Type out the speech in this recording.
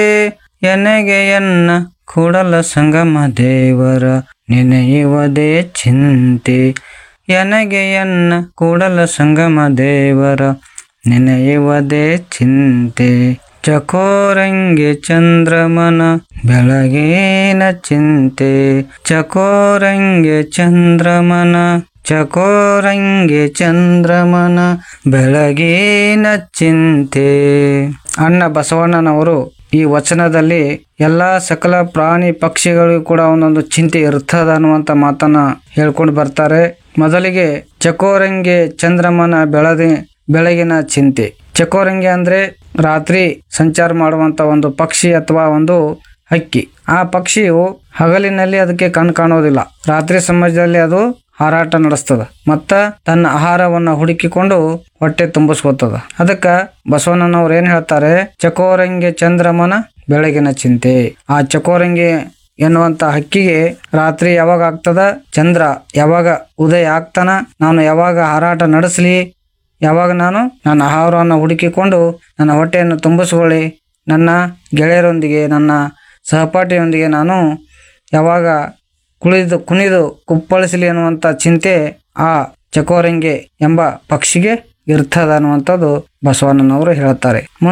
ಎನಗೆಯನ್ನ ಕೂಡಲ ಸಂಗಮ ದೇವರ ನೆನೆಯುವುದೇ ಚಿಂತೆ ಎನಗೆಯನ್ನ ಕೂಡಲ ಸಂಗಮ ದೇವರ ನೆನೆಯುವುದೇ ಚಿಂತೆ ಚಕೋರಂಗೆ ಚಂದ್ರಮನ ಬೆಳಗೇನ ಚಿಂತೆ ಚಕೋರಂಗೆ ಚಂದ್ರಮನ ಚಕೋರಂಗೆ ಚಂದ್ರಮನ ಬೆಳಗೇನ ಚಿಂತೆ ಅಣ್ಣ ಬಸವಣ್ಣನವರು ಈ ವಚನದಲ್ಲಿ ಎಲ್ಲಾ ಸಕಲ ಪ್ರಾಣಿ ಪಕ್ಷಿಗಳಿಗೂ ಕೂಡ ಒಂದೊಂದು ಚಿಂತೆ ಇರ್ತದ ಅನ್ನುವಂತ ಮಾತನ್ನ ಹೇಳ್ಕೊಂಡು ಬರ್ತಾರೆ ಮೊದಲಿಗೆ ಚಕೋರಂಗೆ ಚಂದ್ರಮನ ಬೆಳದಿ ಬೆಳಗಿನ ಚಿಂತೆ ಚಕೋರಂಗಿ ಅಂದ್ರೆ ರಾತ್ರಿ ಸಂಚಾರ ಮಾಡುವಂತ ಒಂದು ಪಕ್ಷಿ ಅಥವಾ ಒಂದು ಹಕ್ಕಿ ಆ ಪಕ್ಷಿಯು ಹಗಲಿನಲ್ಲಿ ಅದಕ್ಕೆ ಕಣ್ ಕಾಣೋದಿಲ್ಲ ರಾತ್ರಿ ಸಮಯದಲ್ಲಿ ಅದು ಹಾರಾಟ ನಡೆಸ್ತದ ಮತ್ತ ತನ್ನ ಆಹಾರವನ್ನ ಹುಡುಕಿಕೊಂಡು ಹೊಟ್ಟೆ ತುಂಬಿಸ್ಕೊತದ ಅದಕ್ಕ ಬಸವಣ್ಣನವ್ರು ಏನ್ ಹೇಳ್ತಾರೆ ಚಕೋರಂಗಿ ಚಂದ್ರಮನ ಬೆಳಗಿನ ಚಿಂತೆ ಆ ಚಕೋರಂಗಿ ಎನ್ನುವಂತ ಹಕ್ಕಿಗೆ ರಾತ್ರಿ ಯಾವಾಗ ಆಗ್ತದ ಚಂದ್ರ ಯಾವಾಗ ಉದಯ ಆಗ್ತಾನ ನಾನು ಯಾವಾಗ ಹಾರಾಟ ನಡೆಸಲಿ ಯಾವಾಗ ನಾನು ನನ್ನ ಆಹಾರವನ್ನು ಹುಡುಕಿಕೊಂಡು ನನ್ನ ಹೊಟ್ಟೆಯನ್ನು ತುಂಬಿಸಿಕೊಳ್ಳಿ ನನ್ನ ಗೆಳೆಯರೊಂದಿಗೆ ನನ್ನ ಸಹಪಾಠಿಯೊಂದಿಗೆ ನಾನು ಯಾವಾಗ ಕುಳಿದು ಕುಣಿದು ಕುಪ್ಪಳಿಸಲಿ ಅನ್ನುವಂಥ ಚಿಂತೆ ಆ ಚಕೋರಂಗೆ ಎಂಬ ಪಕ್ಷಿಗೆ ಇರ್ತದ ಅನ್ನುವಂಥದ್ದು ಬಸವಣ್ಣನವರು ಹೇಳ್ತಾರೆ